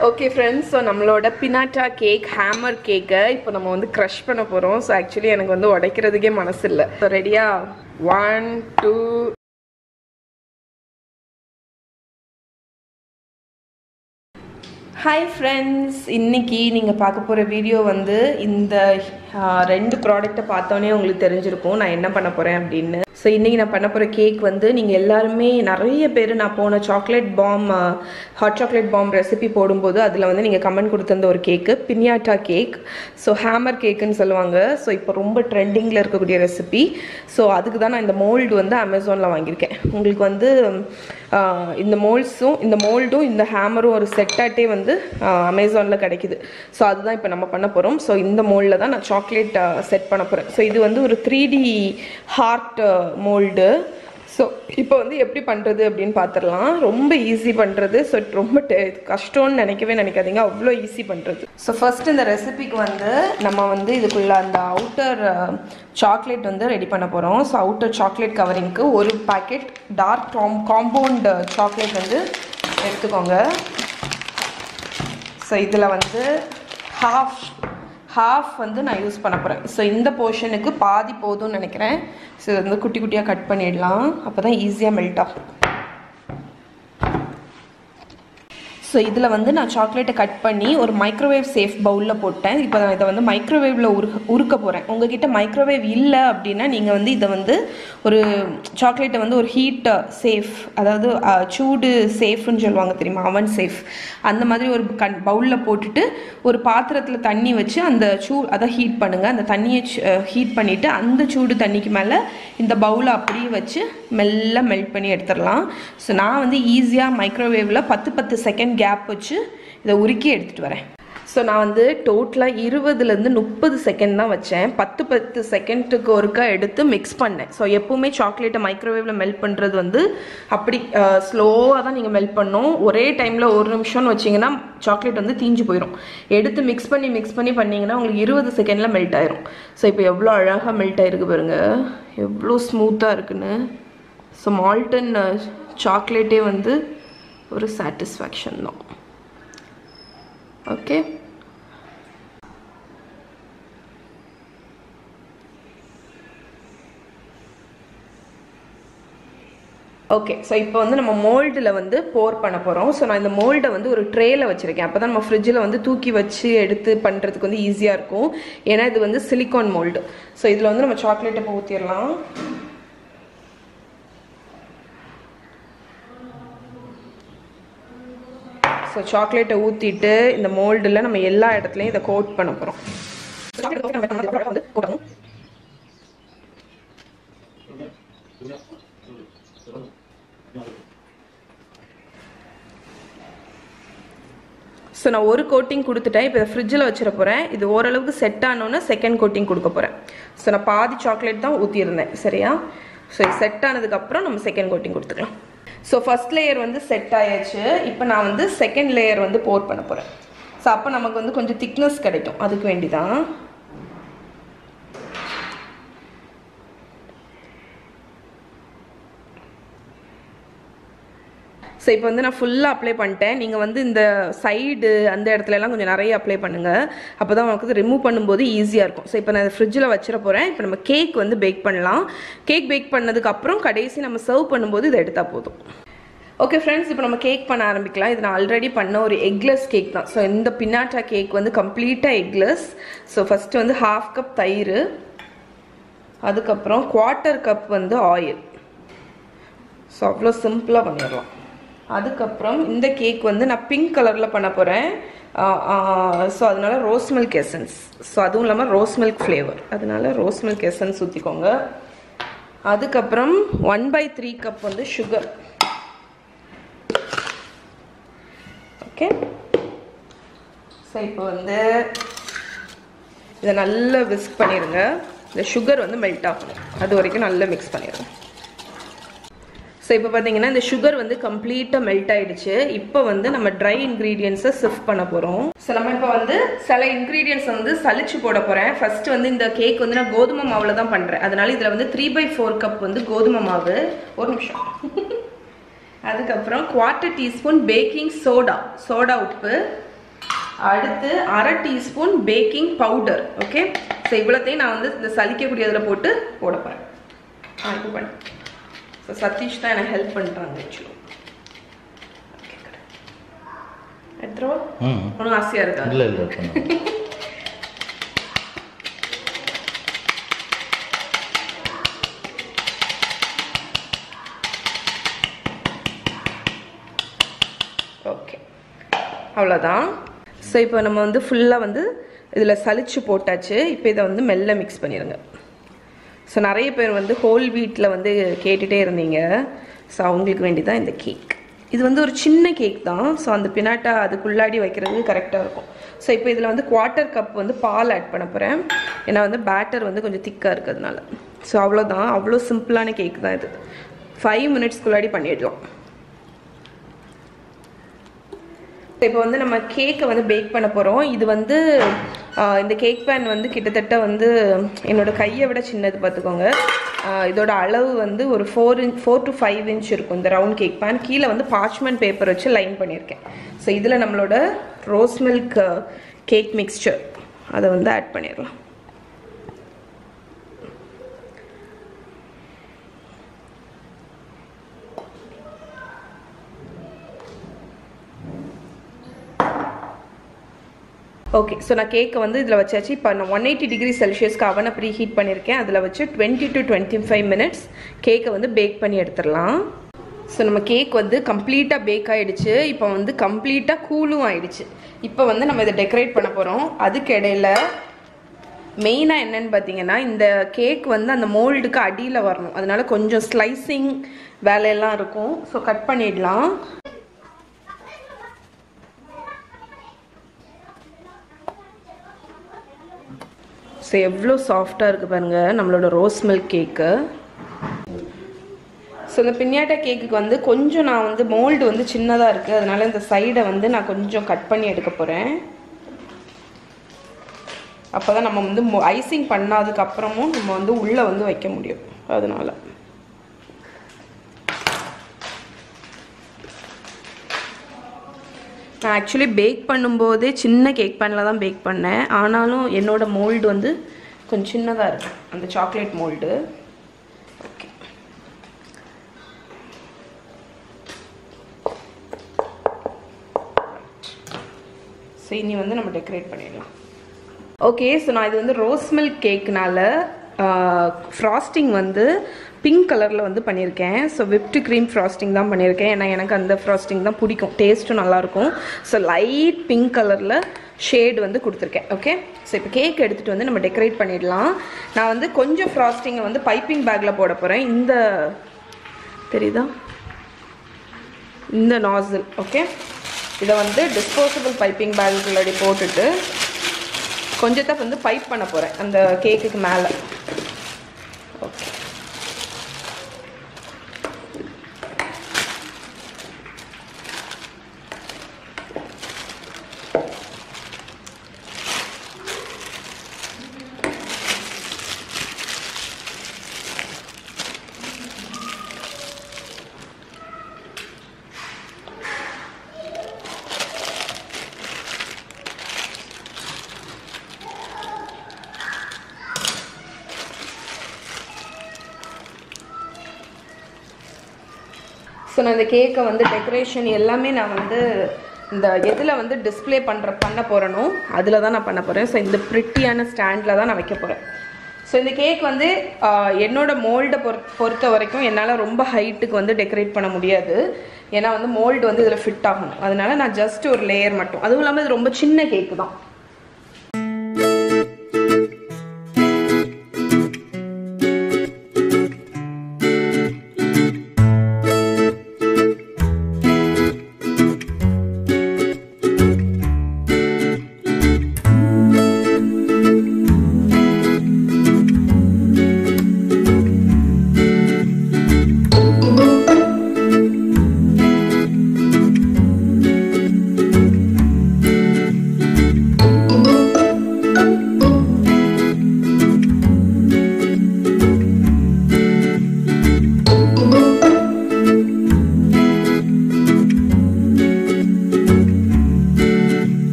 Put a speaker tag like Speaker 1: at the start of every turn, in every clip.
Speaker 1: Okay friends so நம்மளோட pinata cake hammer கேக்கை இப்போ நம்ம வந்து க்ரஷ் பண்ண போகிறோம் ஸோ ஆக்சுவலி எனக்கு வந்து உடைக்கிறதுக்கே மனசு இல்லை ஸோ ரெடியா ஒன் டூ ஹாய் ஃப்ரெண்ட்ஸ் இன்னைக்கு நீங்கள் பார்க்க போகிற வீடியோ வந்து இந்த ஆ, ரெண்டு ப்ராடக்ட்டை பார்த்தோன்னே உங்களுக்கு தெரிஞ்சிருக்கும் நான் என்ன பண்ண போகிறேன் அப்படின்னு ஸோ இன்றைக்கி நான் பண்ண போகிற கேக் வந்து நீங்கள் எல்லாருமே நிறைய பேர் நான் போன chocolate bomb hot chocolate bomb recipe போடும்போது அதில் வந்து நீங்கள் கமெண்ட் கொடுத்திருந்த ஒரு cake pinata cake so hammer கேக்குன்னு சொல்லுவாங்க ஸோ இப்போ ரொம்ப ட்ரெண்டிங்கில் இருக்கக்கூடிய ரெசிபி ஸோ அதுக்கு தான் நான் இந்த மோல்டு வந்து அமேசானில் வாங்கியிருக்கேன் உங்களுக்கு வந்து ஆ, இந்த மோல்ட்ஸும் இந்த மோல்டும் இந்த ஹேமரும் ஒரு செட்டாட்டே வந்து அமேசானில் கிடைக்குது ஸோ அதுதான் இப்போ நம்ம பண்ண போகிறோம் ஸோ இந்த மோல்டில் தான் நான் சாக்லேட் செட் பண்ண போகிறேன் ஸோ இது வந்து ஒரு three D heart mould so இப்போ வந்து எப்படி பண்ணுறது அப்படின்னு பார்த்துடலாம் ரொம்ப ஈஸி பண்ணுறது ஸோ ரொம்ப டெ- கஷ்டம்னு நினைக்கவே நினைக்காதீங்க அவ்வளோ ஈஸி பண்ணுறது ஸோ ஃபர்ஸ்ட் இந்த ரெசிபிக்கு வந்து நம்ம வந்து இதுக்குள்ள அந்த அவுட்டர் சாக்லேட் வந்து ரெடி பண்ண போகிறோம் ஸோ அவுட்டர் சாக்லேட் கவரிங்க்கு ஒரு பாக்கெட் டார்க் காம் காம்பவுண்ட் சாக்லேட் வந்து எடுத்துக்கோங்க ஸோ இதில் வந்து ஹாஃப் ஹாஃப் வந்து நான் யூஸ் பண்ண போகிறேன் ஸோ இந்த போர்ஷனுக்கு பாதி போதும்னு நினைக்கிறேன் ஸோ இது வந்து குட்டி குட்டியாக கட் பண்ணிடலாம் அப்போ தான் ஈஸியாக மெல்ட் ஆகும் ஸோ இதில் வந்து நான் சாக்லேட்டை கட் பண்ணி ஒரு மைக்ரோவேவ் சேஃப் பவுலில் போட்டேன் இப்போ நான் இதை வந்து மைக்ரோவேவில் உருக உருக்க போகிறேன் உங்ககிட்ட மைக்ரோவேவ் இல்லை அப்படின்னா நீங்கள் வந்து இதை வந்து ஒரு சாக்லேட்டை வந்து ஒரு ஹீட் சேஃப் அதாவது அஹ், சூடு சேஃப்னு சொல்லுவாங்க தெரியுமா அவன் சேஃப் அந்த மாதிரி ஒரு கண் பவுலில் போட்டுட்டு ஒரு பாத்திரத்தில் தண்ணி வச்சு அந்த சூ அதை ஹீட் பண்ணுங்கள் அந்த தண்ணியை ஹீட் பண்ணிவிட்டு அந்த சூடு தண்ணிக்கு மேலே இந்த பவுலை அப்படியே வச்சு மெல்ல மெல்ட் பண்ணி எடுத்துடலாம் ஸோ நான் வந்து ஈஸியாக மைக்ரோவேவில் பத்து பத்து செகண்ட் கேப் வச்சு இதை உருக்கி எடுத்துகிட்டு வரேன் ஸோ நான் வந்து டோட்டலாக இருபதுலேருந்து முப்பது செகண்ட் தான் வச்சேன் பத்து பத்து செகண்டுக்கு ஒருக்கா எடுத்து மிக்ஸ் பண்ணேன் ஸோ எப்பவுமே சாக்லேட்டை மைக்ரோவேவில் மெல்ட் பண்ணுறது வந்து அப்படி ஸ்லோவாக தான் நீங்கள் மெல்ட் பண்ணணும் ஒரே டைமில் ஒரு நிமிஷம்னு வச்சிங்கன்னா சாக்லேட் வந்து தீஞ்சு போயிடும் எடுத்து மிக்ஸ் பண்ணி மிக்ஸ் பண்ணி பண்ணிங்கன்னா உங்களுக்கு இருபது செகண்டில் மெல்ட் ஆயிரும் ஸோ இப்போ எவ்வளோ அழகாக மெல்ட் ஆயிருக்கு பாருங்க எவ்வளோ ஸ்மூத்தாக இருக்குன்னு ஸோ மால்டன் சாக்லேட்டே வந்து ஒரு சாட்டிஸ்ஃபேக்ஷன் தான் ஓகே ஓகே ஸோ இப்போ வந்து நம்ம மோல்டில் வந்து போர் பண்ண போகிறோம் ஸோ நான் இந்த மோல்டை வந்து ஒரு ட்ரேயில் வச்சுருக்கேன் அப்போ தான் நம்ம ஃப்ரிட்ஜில் வந்து தூக்கி வச்சு எடுத்து பண்ணுறதுக்கு வந்து ஈஸியாக இருக்கும் ஏன்னா இது வந்து சிலிக்கான் மோல்டு ஸோ இதில் வந்து நம்ம சாக்லேட்டை இப்போ ஊற்றிடலாம் ஸோ சாக்லேட்டை ஊற்றிட்டு இந்த மோல்டில் நம்ம எல்லா இடத்துலையும் இதை கோட் பண்ண போகிறோம் ஸோ நான் ஒரு கோட்டிங் கொடுத்துட்டேன் இப்போ இதை ஃப்ரிட்ஜில் வச்சிட போகிறேன் இது ஓரளவுக்கு செட் ஆனோன்னே செகண்ட் கோட்டிங் கொடுக்க போகிறேன் ஸோ நான் பாதி சாக்லேட் தான் ஊற்றியிருந்தேன் சரியா ஸோ இது செட் ஆனதுக்கப்புறம் நம்ம செகண்ட் கோட்டிங் கொடுத்துக்கலாம் ஸோ ஃபர்ஸ்ட் லேயர் வந்து செட் ஆயாச்சு இப்போ நான் வந்து செகண்ட் லேயர் வந்து போர் பண்ண போகிறேன் ஸோ அப்போ நமக்கு வந்து கொஞ்சம் திக்னஸ் கிடைக்கும் அதுக்கு வேண்டி தான் ஸோ இப்போ வந்து நான் ஃபுல்லாக அப்ளை பண்ணிட்டேன் நீங்கள் வந்து இந்த சைடு அந்த இடத்துல எல்லாம் கொஞ்சம் நிறைய அப்ளை பண்ணுங்கள் அப்போ தான் உங்களுக்கு ரிமூவ் பண்ணும்போது ஈஸியாக இருக்கும் ஸோ இப்போ நான் ஃப்ரிட்ஜில் வச்சிட போகிறேன் இப்போ நம்ம கேக் வந்து பேக் பண்ணலாம் கேக் பேக் பண்ணதுக்கப்புறம் கடைசி நம்ம சர்வ் பண்ணும்போது இதை எடுத்தால் போதும் ஓகே ஃப்ரெண்ட்ஸ் இப்போ நம்ம கேக் பண்ண ஆரம்பிக்கலாம் இது நான் ஆல்ரெடி பண்ண ஒரு எக்லெஸ் கேக் தான் ஸோ இந்த பின்னாட்டா கேக் வந்து கம்ப்ளீட்டாக எக்லெஸ் ஸோ ஃபஸ்ட்டு வந்து ஹாஃப் கப் தயிர் அதுக்கப்புறம் குவார்ட்டர் கப் வந்து ஆயில் ஸோ அவ்வளோ சிம்பிளாக பண்ணிடலாம் அதுக்கப்புறம் இந்த கேக் வந்து நான் பிங்க் கலரில் பண்ண போகிறேன் ஸோ அதனால ரோஸ் மில்க் எசன்ஸ் ஸோ அதுவும் இல்லாமல் ரோஸ் மில்க் ஃப்ளேவர் அதனால ரோஸ் மில்க் எசன்ஸ் ஊற்றிக்கோங்க அதுக்கப்புறம் ஒன் பை த்ரீ கப் வந்து சுகர் ஓகே ஸோ இப்போ வந்து இதை நல்லா விஸ்க் பண்ணிடுங்க இந்த சுகர் வந்து மெல்ட் ஆகணும் அது வரைக்கும் நல்லா மிக்ஸ் பண்ணிடுங்க ஸோ இப்போ பார்த்தீங்கன்னா இந்த சுகர் வந்து கம்ப்ளீட்டாக மெல்ட் ஆயிடுச்சு இப்போ வந்து நம்ம ட்ரை இன்க்ரீடியன்ஸை சிஃப்ட் பண்ண போகிறோம் ஸோ நம்ம இப்போ வந்து சில இன்க்ரீடியன்ஸ் வந்து சலிச்சு போட போகிறேன் ஃபர்ஸ்ட் வந்து இந்த கேக் வந்து நான் கோதுமை மாவில் தான் பண்ணுறேன் அதனால இதில் வந்து த்ரீ பை ஃபோர் கப் வந்து கோதுமை மாவு ஒரு நிமிஷம் அதுக்கப்புறம் quarter teaspoon baking soda soda உப்பு அடுத்து அரை teaspoon baking powder okay so இவ்வளோத்தையும் நான் வந்து இந்த சலிக்கக்கூடிய இதில் போட்டு போட போகிறேன் ஆ இப்போ பண்ணு ஸோ சதீஷ் தான் எனக்கு ஹெல்ப் பண்ணுறாங்க ஆக்சுவலி ஓகே எடுத்துருவா
Speaker 2: ம்
Speaker 1: ஒன்றும் ஆசையாக இருக்கா
Speaker 2: இல்லை இல்லை பண்ணு
Speaker 1: ஓகே அவ்வளோதான் ஸோ இப்போ நம்ம வந்து ஃபுல்லாக வந்து இதில் சலிச்சு போட்டாச்சு இப்போ இதை வந்து மெல்ல மிக்ஸ் பண்ணிடுங்க ஸோ நிறைய பேர் வந்து ஹோல் வீட்டில் வந்து கேட்டுகிட்டே இருந்தீங்க ஸோ அவங்களுக்கு வேண்டி தான் இந்த கேக் இது வந்து ஒரு சின்ன கேக் தான் ஸோ அந்த பினாட்டா அதுக்குள்ளாடி வைக்கிறது கரெக்டாக இருக்கும் ஸோ இப்போ இதில் வந்து குவார்ட்டர் கப் வந்து பால் ஆட் பண்ண போகிறேன் ஏன்னா வந்து பேட்டர் வந்து கொஞ்சம் திக்காக இருக்கிறதுனால ஸோ அவ்வளோதான் அவ்வளோ சிம்பிளான கேக் தான் இது ஃபைவ் மினிட்ஸ்க்குள்ளாடி பண்ணிடலாம் இப்போ வந்து நம்ம கேக்கை வந்து பேக் பண்ண போகிறோம் இது வந்து ஆஹ், இந்த கேக் பேன் வந்து கிட்டத்தட்ட வந்து என்னோட கையை விட சின்னது பார்த்துக்கோங்க ஆஹ், இதோட அளவு வந்து ஒரு four inch four to five inch இருக்கும் இந்த ரவுண்ட் கேக் பேன் கீழே வந்து பார்ச்மெண்ட் பேப்பர் வச்சு லைன் பண்ணியிருக்கேன் ஸோ இதில் நம்மளோட ரோஸ் மில்க் கேக் மிக்ஸ்சர் அதை வந்து ஆட் பண்ணிடலாம் ஓகே ஸோ நான் கேக்கை வந்து இதில் வச்சாச்சு இப்போ நான் ஒன் எயிட்டி டிகிரி செல்சியஸ்க்கு அவனை ப்ரீ ஹீட் பண்ணியிருக்கேன் அதில் வச்சு twenty to twenty five minutes கேக்கை வந்து பேக் பண்ணி எடுத்துடலாம் ஸோ நம்ம கேக் வந்து கம்ப்ளீட்டாக பேக் ஆகிடுச்சு இப்போ வந்து கம்ப்ளீட்டாக கூலும் ஆயிடுச்சு இப்போ வந்து நம்ம இதை டெக்கரேட் பண்ண போகிறோம் அதுக்கு இடையில மெயினாக என்னன்னு பார்த்தீங்கன்னா இந்த கேக் வந்து அந்த மோல்டுக்கு அடியில் வரணும் அதனால கொஞ்சம் ஸ்லைசிங் வேலையெல்லாம் இருக்கும் ஸோ கட் பண்ணிடலாம் ஸோ எவ்வளோ சாஃப்டாக இருக்குது பாருங்க நம்மளோட ரோஸ் மில்க் கேக்கு ஸோ இந்த பின்யாட்டா கேக்குக்கு வந்து கொஞ்சம் நான் வந்து மோல்டு வந்து சின்னதாக இருக்குது அதனால இந்த சைடை வந்து நான் கொஞ்சம் கட் பண்ணி எடுக்க போகிறேன் அப்போ தான் நம்ம வந்து ஐசிங் பண்ணாததுக்கு அப்புறமும் நம்ம வந்து உள்ளே வந்து வைக்க முடியும் அதனால நான் ஆக்சுவலி பேக் பண்ணும்போதே சின்ன கேக் பேனில் தான் பேக் பண்ணேன் ஆனாலும் என்னோட மோல்டு வந்து கொஞ்சம் சின்னதாக இருக்கு அந்த சாக்லேட் மோல்டு ஓகே ஸோ இனி வந்து நம்ம டெக்கரேட் பண்ணிடலாம் ஓகே ஸோ நான் இது வந்து ரோஸ் மில்க் கேக்னால ஃப்ராஸ்டிங் வந்து பிங்க் கலரில் வந்து பண்ணியிருக்கேன் ஸோ விப்டு க்ரீம் ஃப்ராஸ்டிங் தான் பண்ணியிருக்கேன் ஏன்னா எனக்கு அந்த ஃப்ராஸ்டிங் தான் பிடிக்கும் டேஸ்ட்டும் நல்லாயிருக்கும் ஸோ லைட் பிங்க் கலரில் ஷேட் வந்து கொடுத்துருக்கேன் ஓகே ஸோ இப்போ கேக் எடுத்துகிட்டு வந்து நம்ம டெக்கரேட் பண்ணிடலாம் நான் வந்து கொஞ்சம் ஃப்ராஸ்டிங்கை வந்து பைப்பிங் பேக்கில் போட போகிறேன் இந்த தெரியுதா இந்த நாசில் ஓகே இதை வந்து டிஸ்போசபிள் பைப்பிங் பேக்குள்ளடி போட்டுட்டு கொஞ்சத்தை வந்து பைப் பண்ண போகிறேன் அந்த கேக்குக்கு மேலே ஓகே ஸோ நான் இந்த கேக்கை வந்து டெக்கரேஷன் எல்லாமே நான் வந்து இந்த எதில் வந்து டிஸ்ப்ளே பண்ணுற பண்ண போகிறேனோ அதில் தான் நான் பண்ண போகிறேன் ஸோ இந்த ப்ரிட்டியான ஸ்டாண்டில் தான் நான் வைக்க போகிறேன் ஸோ இந்த கேக் வந்து ஆஹ், என்னோட மோல்டை பொறுத்த பொறுத்த வரைக்கும் என்னால் ரொம்ப ஹைட்டுக்கு வந்து டெக்கரேட் பண்ண முடியாது ஏன்னா வந்து மோல்டு வந்து இதில் ஃபிட் ஆகணும் அதனால நான் ஜஸ்ட் ஒரு லேயர் மட்டும் அதுவும் இல்லாமல் இது ரொம்ப சின்ன கேக்கு தான்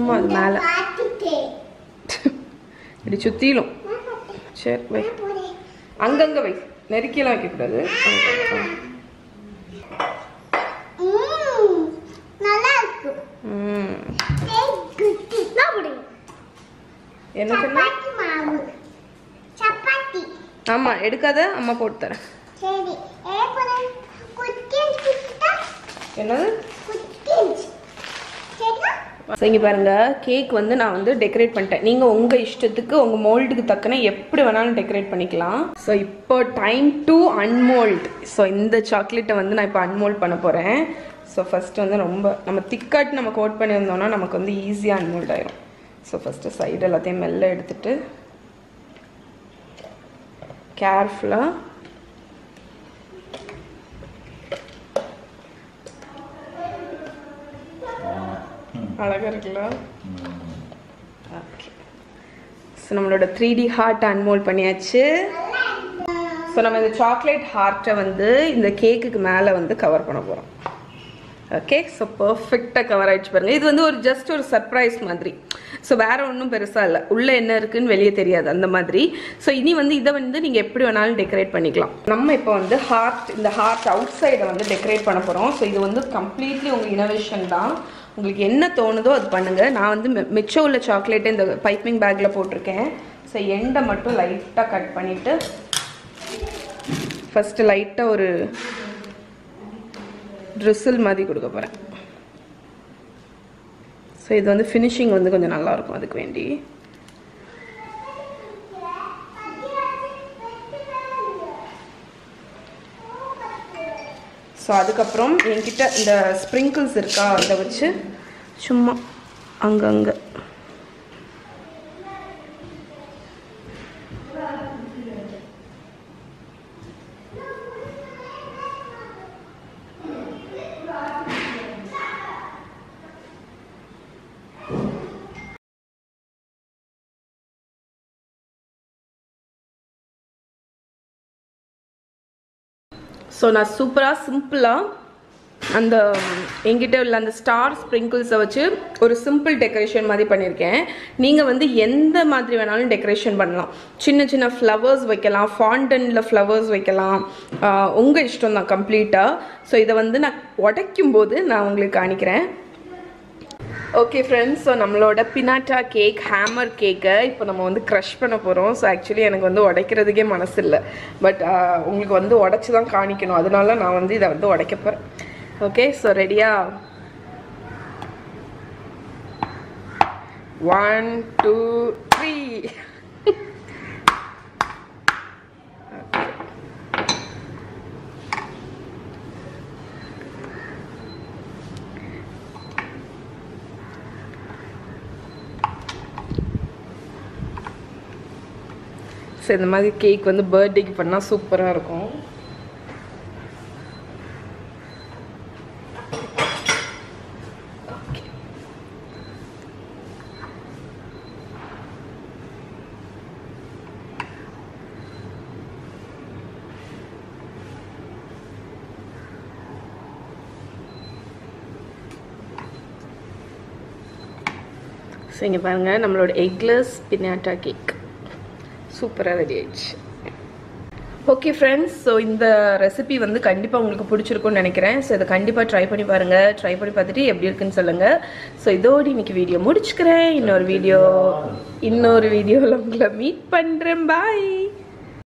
Speaker 1: சும்மா அது மேலே
Speaker 2: பார்த்துட்டேன்
Speaker 1: இப்படி சுற்றிலும் சரி வை அங்கங்கே வை நெருக்கியெல்லாம் வைக்கக்கூடாது அங்க, ஆ.
Speaker 2: ம், நல்லா இருக்கு
Speaker 1: ம்.
Speaker 2: ஏய், குட்டி. நான் முடியும்.
Speaker 1: என்ன சொன்ன
Speaker 2: சப்பாத்தி மாவு சப்பாத்தி
Speaker 1: ஆமாம் எடுக்காத அம்மா போட்டு தரேன்
Speaker 2: சரி ஏ போறேன் குட்டின் குட்டா
Speaker 1: என்னது
Speaker 2: குட்டின் சரியா
Speaker 1: ஸோ இங்கே பாருங்க கேக் வந்து நான் வந்து டெக்கரேட் பண்ணிட்டேன் நீங்கள் உங்கள் இஷ்டத்துக்கு உங்கள் மோல்டுக்கு தக்கன எப்படி வேணாலும் டெக்கரேட் பண்ணிக்கலாம் ஸோ இப்போ டைம் டு அன்மோல்ட் ஸோ இந்த சாக்லேட்டை வந்து நான் இப்போ அன்மோல்ட் பண்ண போகிறேன் ஸோ ஃபஸ்ட்டு வந்து ரொம்ப நம்ம திக்காட்டு நம்ம கோட் பண்ணியிருந்தோம்னா நமக்கு வந்து ஈஸியாக அன்மோல்ட் ஆயிரும் ஸோ ஃபஸ்ட்டு சைடு எல்லாத்தையும் மெல்ல எடுத்துட்டு கேர்ஃபுல்லாக அழகாக இருக்குல்ல ஓகே ஸோ நம்மளோட த்ரீ டி ஹார்ட் அன்மோல் பண்ணியாச்சு ஸோ நம்ம இந்த சாக்லேட் ஹார்ட்டை வந்து இந்த கேக்குக்கு மேலே வந்து கவர் பண்ண போகிறோம் ஓகே ஸோ பர்ஃபெக்டாக கவர் ஆயிடுச்சு பாருங்க இது வந்து ஒரு ஜஸ்ட் ஒரு சர்ப்ரைஸ் மாதிரி ஸோ வேற ஒன்றும் பெருசாக இல்லை உள்ளே என்ன இருக்குன்னு வெளியே தெரியாது அந்த மாதிரி ஸோ இனி வந்து இதை வந்து நீங்கள் எப்படி வேணாலும் டெக்கரேட் பண்ணிக்கலாம் நம்ம இப்போ வந்து ஹார்ட் இந்த ஹார்ட் அவுட் சைடை வந்து டெக்கரேட் பண்ண போகிறோம் ஸோ இது வந்து கம்ப்ளீட்லி உங்கள் இனோவேஷன் தான் உங்களுக்கு என்ன தோணுதோ அது பண்ணுங்க நான் வந்து மி- மிச்சம் உள்ள சாக்லேட்டை இந்த பைப்பிங் பேக்கில் போட்டிருக்கேன் ஸோ எண்டை மட்டும் லைட்டாக கட் பண்ணிவிட்டு ஃபஸ்ட்டு லைட்டாக ஒரு ட்ரிசில் மாதிரி கொடுக்க போகிறேன் ஸோ இது வந்து ஃபினிஷிங் வந்து கொஞ்சம் நல்லா இருக்கும் அதுக்கு வேண்டி ஸோ அதுக்கப்புறம் என்கிட்ட இந்த ஸ்ப்ரிங்கிள்ஸ் இருக்கா அதை வச்சு சும்மா அங்கங்கே ஸோ நான் சூப்பராக சிம்பிளாக அந்த என்கிட்ட உள்ள அந்த ஸ்டார் ஸ்ப்ரிங்கிள்ஸை வச்சு ஒரு சிம்பிள் டெக்கரேஷன் மாதிரி பண்ணியிருக்கேன் நீங்கள் வந்து எந்த மாதிரி வேணாலும் டெக்கரேஷன் பண்ணலாம் சின்ன சின்ன ஃப்ளவர்ஸ் வைக்கலாம் ஃபாண்டனில் ஃப்ளவர்ஸ் வைக்கலாம் உங்கள் இஷ்டம் தான் கம்ப்ளீட்டாக ஸோ இதை வந்து நான் உடைக்கும் போது நான் உங்களுக்கு காணிக்கிறேன் ஓகே ஃப்ரெண்ட்ஸ் ஸோ நம்மளோட பினாட்டா கேக் ஹேமர் கேக்கை இப்போ நம்ம வந்து க்ரஷ் பண்ண போகிறோம் ஸோ ஆக்சுவலி எனக்கு வந்து உடைக்கிறதுக்கே மனசு இல்லை பட் உங்களுக்கு வந்து உடச்சி தான் காணிக்கணும் அதனால நான் வந்து இதை வந்து உடைக்க போகிறேன் ஓகே ஸோ ரெடியா ஒன் டூ த்ரீ ஸோ இந்த மாதிரி கேக் வந்து பர்த்டேக்கு பண்ணால் சூப்பராக இருக்கும் Okay. ஸோ இங்கே பாருங்கள் நம்மளோட எக்லெஸ் பினாட்டா கேக் சூப்பராக ரெடி ஆயிடுச்சு ஓகே ஃப்ரெண்ட்ஸ் ஸோ இந்த ரெசிபி வந்து கண்டிப்பாக உங்களுக்கு பிடிச்சிருக்கும்னு நினைக்கிறேன் ஸோ இதை கண்டிப்பாக ட்ரை பண்ணி பாருங்கள் ட்ரை பண்ணி பார்த்துட்டு எப்படி இருக்குன்னு சொல்லுங்கள் ஸோ இதோடு இன்னைக்கு வீடியோ முடிச்சுக்கிறேன் இன்னொரு வீடியோ இன்னொரு வீடியோவில் உங்களை மீட் பண்ணுறேன் பாய்